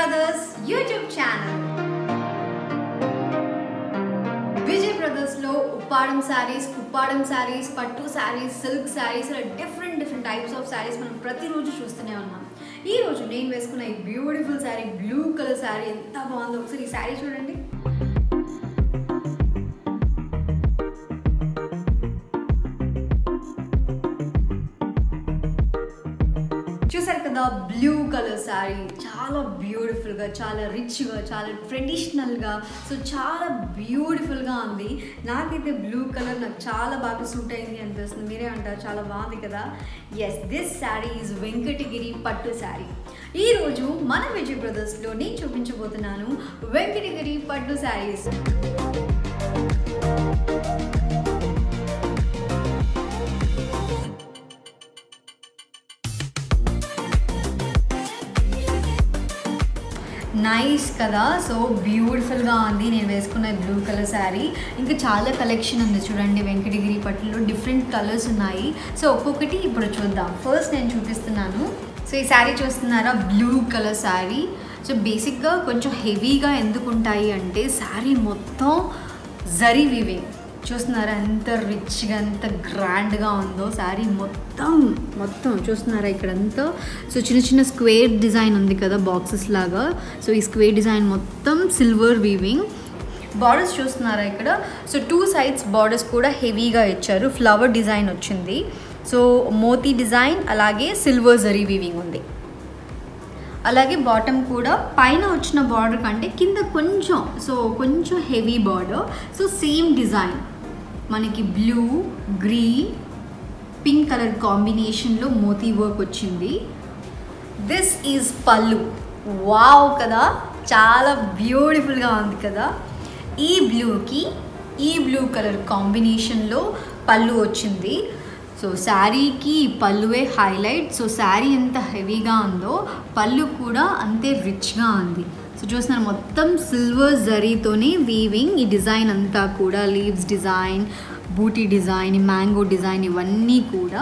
brothers YouTube channel Vijay brothers లో ఉప్పాడం శారీస్ కుప్పాడం శారీస్ పట్టు శారీస్ సిల్క్ శారీస్ ఇలా different different types of saris మనం ప్రతిరోజు చూస్తూనే ఉన్నాం ఈ రోజు నేను వేసుకున్న ఈ beautiful sari blue colour sari ఎంత బాగుందో ఒకసారి ఈ శారీ చూడండి చూసారు కదా బ్లూ కలర్ శారీ చాలా బ్యూటిఫుల్గా చాలా రిచ్గా చాలా ట్రెడిషనల్గా సో చాలా బ్యూటిఫుల్గా ఉంది నాకైతే బ్లూ కలర్ నాకు చాలా బాగా సూట్ అయింది అనిపిస్తుంది మీరే అంటారు చాలా బాగుంది కదా yes this sari is Venkatagiri పట్టు శారీ ఈరోజు మన విజయ్ బ్రదర్స్లో నేను చూపించబోతున్నాను వెంకటగిరి పట్టు శారీస్ నైస్ కదా సో బ్యూటిఫుల్గా ఉంది నేను వేసుకున్న బ్లూ కలర్ శారీ ఇంకా చాలా కలెక్షన్ ఉంది చూడండి వెంకటగిరి పట్టులో డిఫరెంట్ కలర్స్ ఉన్నాయి సో ఒక్కొక్కటి ఇప్పుడు చూద్దాం ఫస్ట్ నేను చూపిస్తున్నాను సో ఈ శారీ చూస్తున్నారా బ్లూ కలర్ శారీ సో బేసిక్గా కొంచెం హెవీగా ఎందుకు ఉంటాయి అంటే శారీ మొత్తం జరీ వివింగ్ చూస్తున్నారా ఎంత రిచ్గా ఎంత గ్రాండ్గా ఉందో శారీ మొత్తం మొత్తం చూస్తున్నారా ఇక్కడంతా సో చిన్న చిన్న స్క్వేర్ డిజైన్ ఉంది కదా బాక్సెస్ లాగా సో ఈ స్క్వేర్ డిజైన్ మొత్తం సిల్వర్ వీవింగ్ బార్డర్స్ చూస్తున్నారా ఇక్కడ సో టూ సైడ్స్ బార్డర్స్ కూడా హెవీగా ఇచ్చారు ఫ్లవర్ డిజైన్ వచ్చింది సో మోతీ డిజైన్ అలాగే సిల్వర్ జరీ వీవింగ్ ఉంది అలాగే బాటమ్ కూడా పైన వచ్చిన బార్డర్ కంటే కింద కొంచెం సో కొంచెం heavy border so same design మనకి బ్లూ గ్రీన్ పింక్ కలర్ కాంబినేషన్లో మోతీ వర్క్ వచ్చింది దిస్ ఈజ్ పళ్ళు వావ్ కదా చాలా బ్యూటిఫుల్గా ఉంది కదా ఈ బ్లూకి ఈ బ్లూ కలర్ కాంబినేషన్లో పళ్ళు వచ్చింది సో శారీకి పళ్ళువే హైలైట్ సో శారీ ఎంత హెవీగా ఉందో పళ్ళు కూడా అంతే రిచ్గా ఉంది సో చూస్తున్నారు మొత్తం సిల్వర్ జరీతోనే వీవింగ్ ఈ డిజైన్ అంతా కూడా లీవ్స్ డిజైన్ బూటీ డిజైన్ మ్యాంగో డిజైన్ ఇవన్నీ కూడా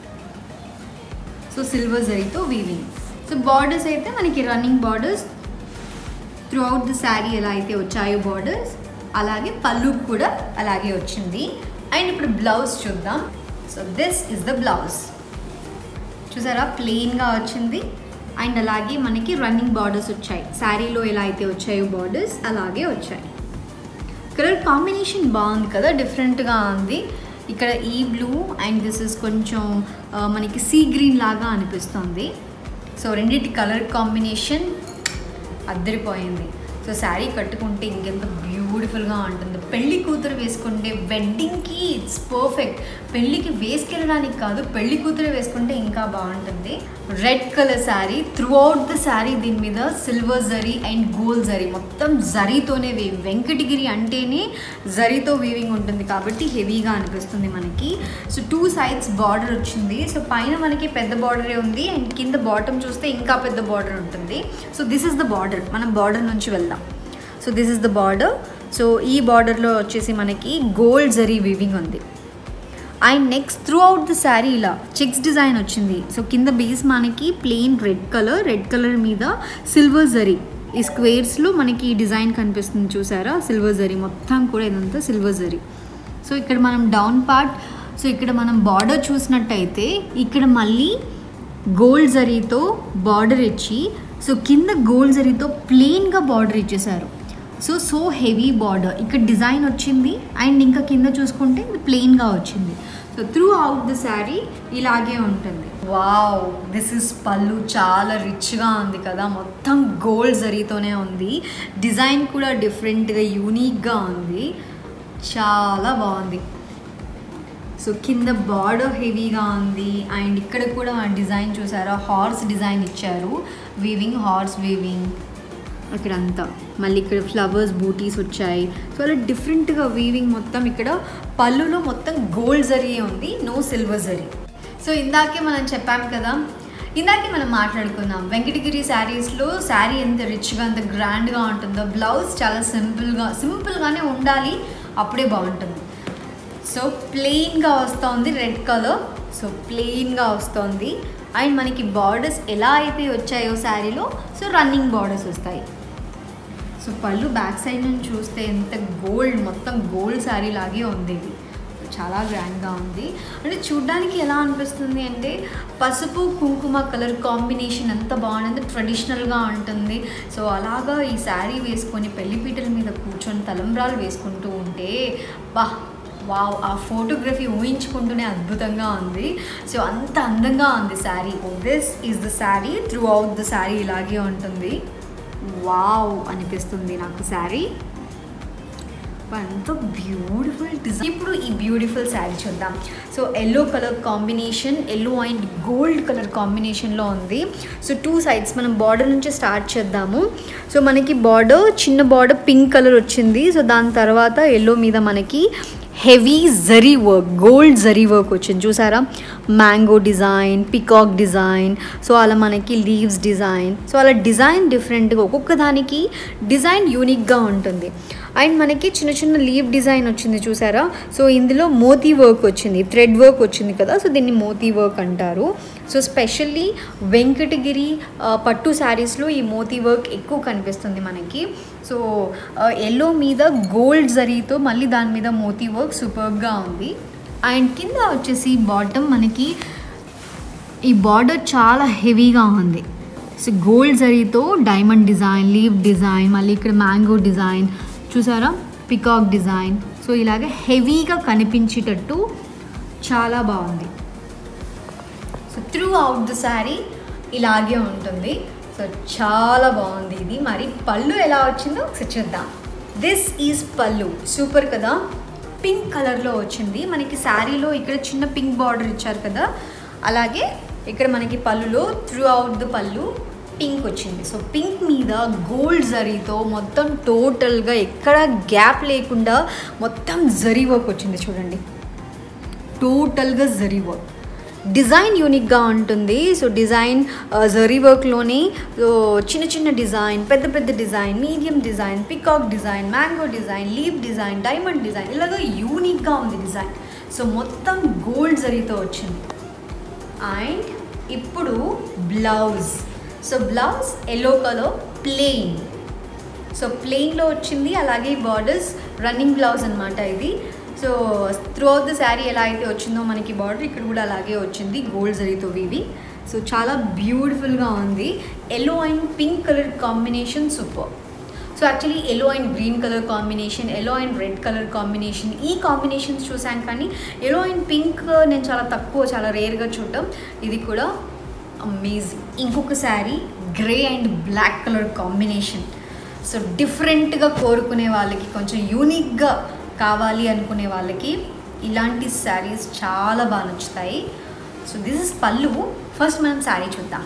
సో సిల్వర్ జరీతో వీవింగ్ సో బార్డర్స్ అయితే మనకి running borders throughout the sari ఎలా అయితే వచ్చాయో బార్డర్స్ అలాగే పళ్ళు కూడా అలాగే వచ్చింది అండ్ ఇప్పుడు బ్లౌజ్ చూద్దాం so this is the blouse చూసారా ప్లెయిన్గా వచ్చింది అండ్ అలాగే మనకి రన్నింగ్ బార్డర్స్ వచ్చాయి శారీలో ఎలా అయితే వచ్చాయో బార్డర్స్ అలాగే వచ్చాయి కలర్ కాంబినేషన్ బాగుంది కదా డిఫరెంట్గా ఉంది ఇక్కడ ఈ బ్లూ అండ్ దిస్ ఇస్ కొంచెం ఆ, మనకి సీ గ్రీన్ లాగా అనిపిస్తుంది సో రెండింటి కలర్ కాంబినేషన్ అద్దరిపోయింది సో శారీ కట్టుకుంటే ఇంకెంత బ్యూటిఫుల్గా ఉంటుంది పెళ్లి కూతురు వేసుకుంటే వెడ్డింగ్కి ఇట్స్ పర్ఫెక్ట్ పెళ్ళికి వేసుకెళ్ళడానికి కాదు పెళ్లి కూతురు వేసుకుంటే ఇంకా బాగుంటుంది red colour sari throughout the sari దీని మీద silver zari and gold zari మొత్తం జరీతోనే వే వెంకటగిరి అంటేనే జరీతో వీవింగ్ ఉంటుంది కాబట్టి హెవీగా అనిపిస్తుంది మనకి సో టూ సైడ్స్ బార్డర్ వచ్చింది సో పైన మనకి పెద్ద బార్డరే ఉంది అండ్ కింద బాటమ్ చూస్తే ఇంకా పెద్ద బార్డర్ ఉంటుంది so this is the border మనం బార్డర్ నుంచి వెళ్దాం so this is the border so ఈ బార్డర్లో వచ్చేసి మనకి గోల్డ్ జరీ వీవింగ్ ఉంది and next throughout the sari ఇలా చెక్స్ డిజైన్ వచ్చింది సో కింద బేస్ మనకి plain red colour red colour మీద సిల్వర్ జరీ ఈ స్క్వేర్స్లో మనకి ఈ డిజైన్ కనిపిస్తుంది చూసారా సిల్వర్ జరీ మొత్తం కూడా ఇదంతా సిల్వర్ జరీ సో ఇక్కడ మనం డౌన్ పార్ట్ సో ఇక్కడ మనం బార్డర్ చూసినట్టయితే ఇక్కడ మళ్ళీ గోల్డ్ జరీతో బార్డర్ ఇచ్చి సో కింద గోల్డ్ జరీతో ప్లెయిన్గా బార్డర్ ఇచ్చేసారు సో సో హెవీ బార్డర్ ఇక్కడ డిజైన్ వచ్చింది అండ్ ఇంకా కింద చూసుకుంటే ఇది ప్లెయిన్గా వచ్చింది so throughout the sari ఇలాగే ఉంటుంది వావ్ దిస్ ఇస్ పళ్ళు చాలా రిచ్గా ఉంది కదా మొత్తం గోల్డ్ జరీతోనే ఉంది డిజైన్ కూడా డిఫరెంట్గా యూనిక్గా ఉంది చాలా బాగుంది సో కింద బార్డర్ హెవీగా ఉంది అండ్ ఇక్కడ కూడా డిజైన్ చూసారా హార్స్ డిజైన్ ఇచ్చారు వీవింగ్ హార్స్ వీవింగ్ అక్కడంతా మళ్ళీ ఇక్కడ ఫ్లవర్స్ బూటీస్ వచ్చాయి సో అలా డిఫరెంట్గా వీవింగ్ మొత్తం ఇక్కడ పళ్ళులో మొత్తం గోల్డ్ జరీ ఉంది నో సిల్వర్ జరీ సో ఇందాకే మనం చెప్పాం కదా ఇందాకే మనం మాట్లాడుకున్నాం వెంకటగిరి శారీస్లో శారీ ఎంత రిచ్గా ఎంత గ్రాండ్గా ఉంటుందో బ్లౌజ్ చాలా సింపుల్గా సింపుల్గానే ఉండాలి అప్పుడే బాగుంటుంది సో ప్లెయిన్గా వస్తుంది రెడ్ కలర్ సో ప్లెయిన్గా వస్తుంది అండ్ మనకి బార్డర్స్ ఎలా అయితే వచ్చాయో శారీలో సో రన్నింగ్ బార్డర్స్ వస్తాయి సో పళ్ళు బ్యాక్ సైడ్ నుంచి చూస్తే ఎంత గోల్డ్ మొత్తం గోల్డ్ శారీ లాగే ఉంది ఇది చాలా గ్రాండ్గా ఉంది అంటే చూడ్డానికి ఎలా అనిపిస్తుంది అంటే పసుపు కుంకుమ కలర్ కాంబినేషన్ ఎంత బాగుంది ట్రెడిషనల్గా ఉంటుంది సో అలాగా ఈ శారీ వేసుకొని పెళ్లిపీటల మీద కూర్చొని తలంబ్రాలు వేసుకుంటూ ఉంటే బా వావ్ ఆ ఫోటోగ్రఫీ ఊహించుకుంటూనే అద్భుతంగా ఉంది సో అంత అందంగా ఉంది sari this is the sari throughout the sari ఇలాగే ఉంటుంది వావ్ అనిపిస్తుంది నాకు శారీ ఎంత బ్యూటిఫుల్ డిజైన్ ఇప్పుడు ఈ బ్యూటిఫుల్ శారీ చూద్దాం so yellow colour combination yellow and gold colour కాంబినేషన్లో ఉంది సో టూ సైడ్స్ మనం బార్డర్ నుంచి స్టార్ట్ చేద్దాము సో మనకి బార్డర్ చిన్న బార్డర్ పింక్ కలర్ వచ్చింది సో దాని తర్వాత ఎల్లో మీద మనకి heavy zari work gold zari work వచ్చింది చూసారా mango design peacock design so అలా మనకి లీవ్స్ డిజైన్ సో అలా డిజైన్ డిఫరెంట్గా ఒక్కొక్క దానికి డిజైన్ యూనిక్గా ఉంటుంది అండ్ మనకి చిన్న చిన్న లీవ్ డిజైన్ వచ్చింది చూసారా సో ఇందులో మోతీ వర్క్ వచ్చింది థ్రెడ్ వర్క్ వచ్చింది కదా సో దీన్ని మోతీ వర్క్ అంటారు సో స్పెషల్లీ వెంకటగిరి ఆ, పట్టు శారీస్లో ఈ మోతీ వర్క్ ఎక్కువ కనిపిస్తుంది మనకి సో ఎల్లో మీద గోల్డ్ జరీతో మళ్ళీ దాని మీద మోతీ వర్క్ సూపర్గా ఉంది అండ్ కింద వచ్చేసి బాటమ్ మనకి ఈ బార్డర్ చాలా హెవీగా ఉంది సో గోల్డ్ జరీతో డైమండ్ డిజైన్ లీవ్ డిజైన్ మళ్ళీ ఇక్కడ మ్యాంగో డిజైన్ చూసారా పికాక్ డిజైన్ సో ఇలాగ హెవీగా కనిపించేటట్టు చాలా బాగుంది so throughout the sari ఇలాగే ఉంటుంది సో చాలా బాగుంది ఇది మరి పళ్ళు ఎలా వచ్చిందో ఒకసారి చూద్దాం దిస్ ఈజ్ పళ్ళు సూపర్ కదా పింక్ కలర్లో వచ్చింది మనకి శారీలో ఇక్కడ చిన్న పింక్ బార్డర్ ఇచ్చారు కదా అలాగే ఇక్కడ మనకి పళ్ళులో త్రూ అవుట్ ద పళ్ళు పింక్ వచ్చింది సో పింక్ మీద గోల్డ్ జరీతో మొత్తం టోటల్గా ఎక్కడ గ్యాప్ లేకుండా మొత్తం జరీ వర్క్ వచ్చింది చూడండి టోటల్గా జరీ వర్క్ డిజైన్ యూనిక్గా ఉంటుంది సో డిజైన్ జరీ వర్క్లోని సో చిన్న చిన్న డిజైన్ పెద్ద పెద్ద design medium design peacock design mango design leave design diamond design ఇలాగ యూనిక్గా ఉంది డిజైన్ సో మొత్తం గోల్డ్ జరీతో వచ్చింది అండ్ ఇప్పుడు blouse so blouse yellow colour plain so ప్లెయిన్లో వచ్చింది అలాగే బార్డర్స్ రన్నింగ్ బ్లౌజ్ అనమాట ఇది so throughout the sari ఎలా అయితే వచ్చిందో మనకి బార్డర్ ఇక్కడ కూడా అలాగే వచ్చింది గోల్డ్ జరీతో వివి సో చాలా బ్యూటిఫుల్గా ఉంది yellow and pink colour combination super so actually yellow and green colour combination yellow and red colour combination ఈ కాంబినేషన్స్ చూసాం కానీ ఎల్లో అండ్ పింక్ నేను చాలా తక్కువ చాలా రేర్గా చూడటం ఇది కూడా అమేజింగ్ ఇంకొక sari grey and black colour combination so డిఫరెంట్గా కోరుకునే వాళ్ళకి కొంచెం యూనిక్గా కావాలి అనుకునే వాళ్ళకి ఇలాంటి శారీస్ చాలా బాగా నచ్చుతాయి సో దిస్ ఇస్ పళ్ళు ఫస్ట్ మనం శారీ చూద్దాం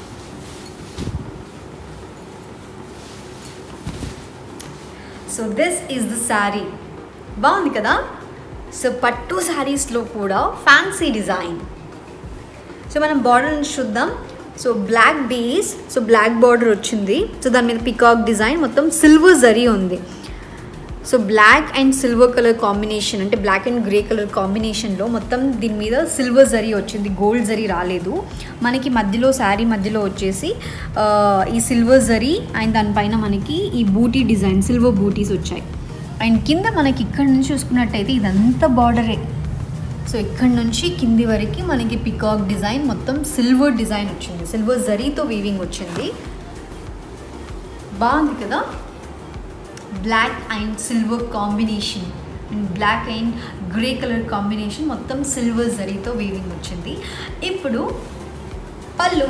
so this is the sari బాగుంది కదా సో పట్టు శారీస్లో కూడా ఫ్యాన్సీ డిజైన్ సో మనం బార్డర్ నుంచి చూద్దాం so black base so black border వచ్చింది సో దాని మీద పికాక్ డిజైన్ మొత్తం సిల్వర్ జరీ ఉంది so black and silver colour combination అంటే బ్లాక్ అండ్ గ్రే కలర్ కాంబినేషన్లో మొత్తం దీని మీద సిల్వర్ జరీ వచ్చింది గోల్డ్ జరీ రాలేదు మనకి మధ్యలో శారీ మధ్యలో వచ్చేసి ఆ, ఈ సిల్వర్ జరీ అండ్ దానిపైన మనకి ఈ బూటీ డిజైన్ సిల్వర్ బూటీస్ వచ్చాయి అండ్ కింద మనకి ఇక్కడ నుంచి చూసుకున్నట్టయితే ఇదంతా బార్డరే సో ఇక్కడ నుంచి కింది వరకు మనకి పికాక్ డిజైన్ మొత్తం సిల్వర్ డిజైన్ వచ్చింది సిల్వర్ జరీతో వీవింగ్ వచ్చింది బాగుంది కదా black and silver combination and black and grey colour combination మొత్తం సిల్వర్ జరీతో వీవింగ్ వచ్చింది ఇప్పుడు పళ్ళు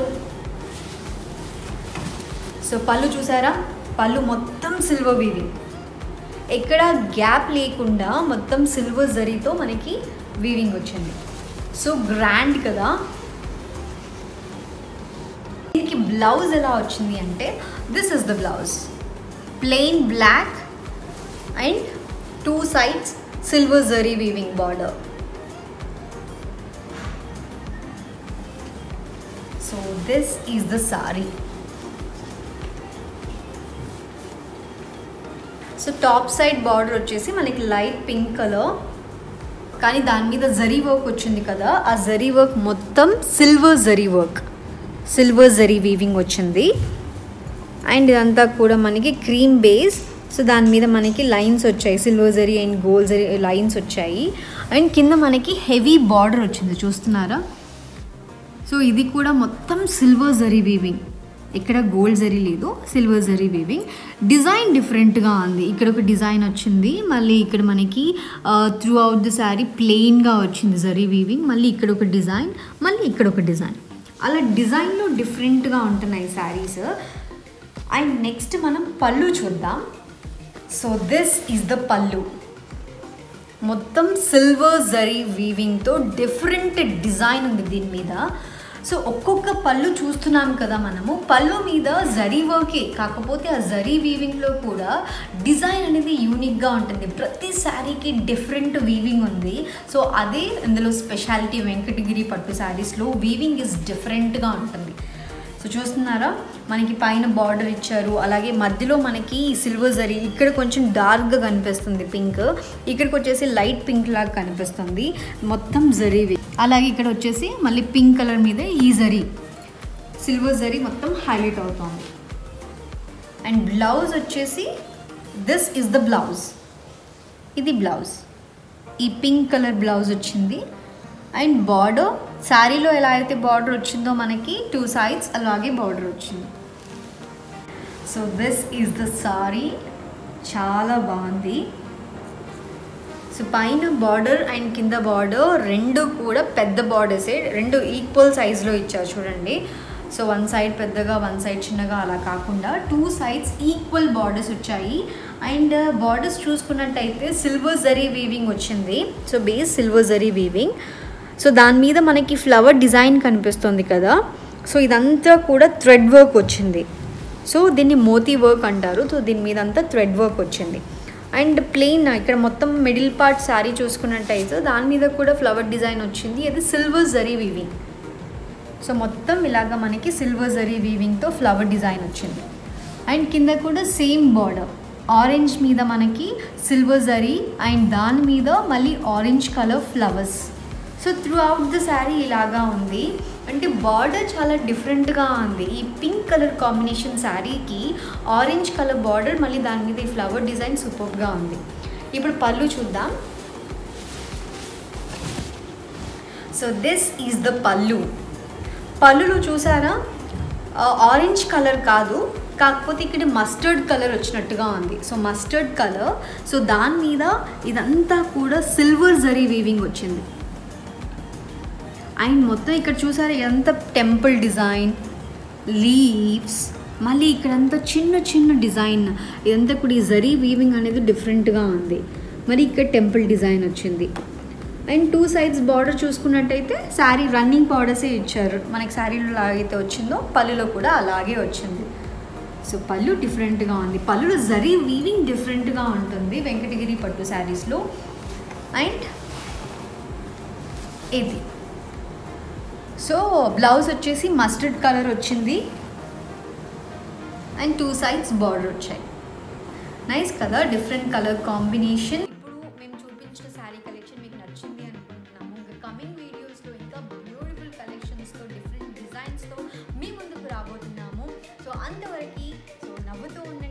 సో పళ్ళు చూసారా పళ్ళు మొత్తం సిల్వర్ వీవింగ్ ఎక్కడ గ్యాప్ లేకుండా మొత్తం సిల్వర్ జరీతో మనకి వీవింగ్ వచ్చింది సో గ్రాండ్ కదా దీనికి బ్లౌజ్ ఎలా వచ్చింది అంటే this is the blouse plain black and two sides silver zari weaving border so this is the sari so top side border వచ్చేసి మనకి లైట్ పింక్ కలర్ కానీ దాని మీద జరీ వర్క్ వచ్చింది కదా ఆ జరీ వర్క్ మొత్తం silver zari work silver zari weaving వచ్చింది అండ్ ఇదంతా కూడా మనకి క్రీమ్ బేస్ సో దాని మీద మనకి లైన్స్ వచ్చాయి silver zari and gold zari lines వచ్చాయి అండ్ కింద మనకి హెవీ బార్డర్ వచ్చింది చూస్తున్నారా సో ఇది కూడా మొత్తం సిల్వర్ జరీ వీవింగ్ ఇక్కడ గోల్డ్ జరీ లేదు సిల్వర్ జరీ వీవింగ్ డిజైన్ డిఫరెంట్గా ఉంది ఇక్కడ ఒక డిజైన్ వచ్చింది మళ్ళీ ఇక్కడ మనకి త్రూ అవుట్ ది శారీ ప్లెయిన్గా వచ్చింది జరీ వీవింగ్ మళ్ళీ ఇక్కడ ఒక డిజైన్ మళ్ళీ ఇక్కడ ఒక డిజైన్ అలా డిజైన్లో డిఫరెంట్గా ఉంటున్నాయి శారీస్ అండ్ నెక్స్ట్ మనం పళ్ళు చూద్దాం సో దిస్ ఈజ్ ద పళ్ళు మొత్తం సిల్వర్ జరీ వీవింగ్తో డిఫరెంట్ డిజైన్ ఉంది దీని మీద సో ఒక్కొక్క పళ్ళు చూస్తున్నాం కదా మనము పళ్ళు మీద జరీ వర్కే కాకపోతే ఆ జరీ వీవింగ్లో కూడా డిజైన్ అనేది యూనిక్గా ఉంటుంది ప్రతి శారీకి డిఫరెంట్ వీవింగ్ ఉంది సో అదే ఇందులో స్పెషాలిటీ వెంకటగిరి పట్టు శారీస్లో వీవింగ్ ఇస్ డిఫరెంట్గా ఉంటుంది సో చూస్తున్నారా మనకి పైన బార్డర్ ఇచ్చారు అలాగే మధ్యలో మనకి సిల్వర్ జరీ ఇక్కడ కొంచెం డార్క్గా కనిపిస్తుంది పింక్ ఇక్కడికి వచ్చేసి లైట్ పింక్ లాగా కనిపిస్తుంది మొత్తం జరీవి అలాగే ఇక్కడ వచ్చేసి మళ్ళీ పింక్ కలర్ మీద ఈ జరీ సిల్వర్ జరీ మొత్తం హైలైట్ అవుతుంది అండ్ బ్లౌజ్ వచ్చేసి దిస్ ఇస్ ద బ్లౌజ్ ఇది బ్లౌజ్ ఈ పింక్ కలర్ బ్లౌజ్ వచ్చింది అండ్ బార్డర్ శారీలో ఎలా అయితే బార్డర్ వచ్చిందో మనకి టూ సైడ్స్ అలాగే బార్డర్ వచ్చింది so this is the sari చాలా బాగుంది సో పైన బార్డర్ అండ్ కింద బార్డర్ రెండు కూడా పెద్ద బార్డర్సే రెండు ఈక్వల్ సైజ్లో ఇచ్చారు చూడండి సో వన్ సైడ్ పెద్దగా వన్ సైడ్ చిన్నగా అలా కాకుండా టూ సైడ్స్ ఈక్వల్ బార్డర్స్ వచ్చాయి అండ్ బార్డర్స్ చూసుకున్నట్టయితే సిల్వర్ జరీ వీవింగ్ వచ్చింది so base silver zari weaving so దాని మీద మనకి ఫ్లవర్ డిజైన్ కనిపిస్తుంది కదా సో ఇదంతా కూడా థ్రెడ్ వర్క్ వచ్చింది సో దీన్ని మోతీ వర్క్ అంటారు సో దీని మీద అంతా థ్రెడ్ వర్క్ వచ్చింది అండ్ ప్లెయిన్ ఇక్కడ మొత్తం మిడిల్ పార్ట్ శారీ చూసుకున్నట్టయితే దాని మీద కూడా ఫ్లవర్ డిజైన్ వచ్చింది అది సిల్వర్ జరీ వీవింగ్ సో మొత్తం ఇలాగ మనకి సిల్వర్ జరీ వీవింగ్తో ఫ్లవర్ డిజైన్ వచ్చింది అండ్ కింద కూడా సేమ్ బార్డర్ ఆరెంజ్ మీద మనకి సిల్వర్ జరీ అండ్ దాని మీద మళ్ళీ orange colour flowers so throughout the sari ఇలాగా ఉంది అంటే బార్డర్ చాలా డిఫరెంట్గా ఉంది ఈ పింక్ కలర్ కాంబినేషన్ శారీకి ఆరెంజ్ కలర్ బార్డర్ మళ్ళీ దాని మీద ఈ ఫ్లవర్ డిజైన్ సూపర్గా ఉంది ఇప్పుడు పళ్ళు చూద్దాం సో దిస్ ఈజ్ ద పళ్ళు పళ్ళులో చూసారా ఆరెంజ్ కలర్ కాదు కాకపోతే ఇక్కడ మస్టర్డ్ కలర్ వచ్చినట్టుగా ఉంది సో మస్టర్డ్ కలర్ సో దాని మీద ఇదంతా కూడా సిల్వర్ జరీ వీవింగ్ వచ్చింది అండ్ మొత్తం ఇక్కడ చూసారా ఎంత టెంపుల్ డిజైన్ లీవ్స్ మళ్ళీ ఇక్కడంతా చిన్న చిన్న డిజైన్ ఇదంతా కూడా ఈ జరీ వీవింగ్ అనేది డిఫరెంట్గా ఉంది మరి ఇక్కడ టెంపుల్ డిజైన్ వచ్చింది అండ్ టూ సైడ్స్ బార్డర్ చూసుకున్నట్టయితే శారీ రన్నింగ్ బార్డర్సే ఇచ్చారు మనకి శారీలో ఎలాగైతే వచ్చిందో పళ్ళులో కూడా అలాగే వచ్చింది సో పళ్ళు డిఫరెంట్గా ఉంది పళ్ళులో జరీ వీవింగ్ డిఫరెంట్గా ఉంటుంది వెంకటగిరి పట్టు శారీస్లో అండ్ ఇది సో బ్లౌజ్ వచ్చేసి మస్టర్డ్ కలర్ వచ్చింది అండ్ టూ సైడ్స్ బార్డర్ వచ్చాయి నైస్ కదా డిఫరెంట్ కలర్ కాంబినేషన్ ఇప్పుడు మేము చూపించిన శారీ కలెక్షన్ మీకు నచ్చింది అనుకుంటున్నాము ఇంకా కమింగ్ వీడియోస్లో ఇంకా బ్యూటిఫుల్ కలెక్షన్స్తో డిఫరెంట్ డిజైన్స్తో మీ ముందుకు రాబోతున్నాము సో అంతవరకు సో నవ్వుతూ ఉండండి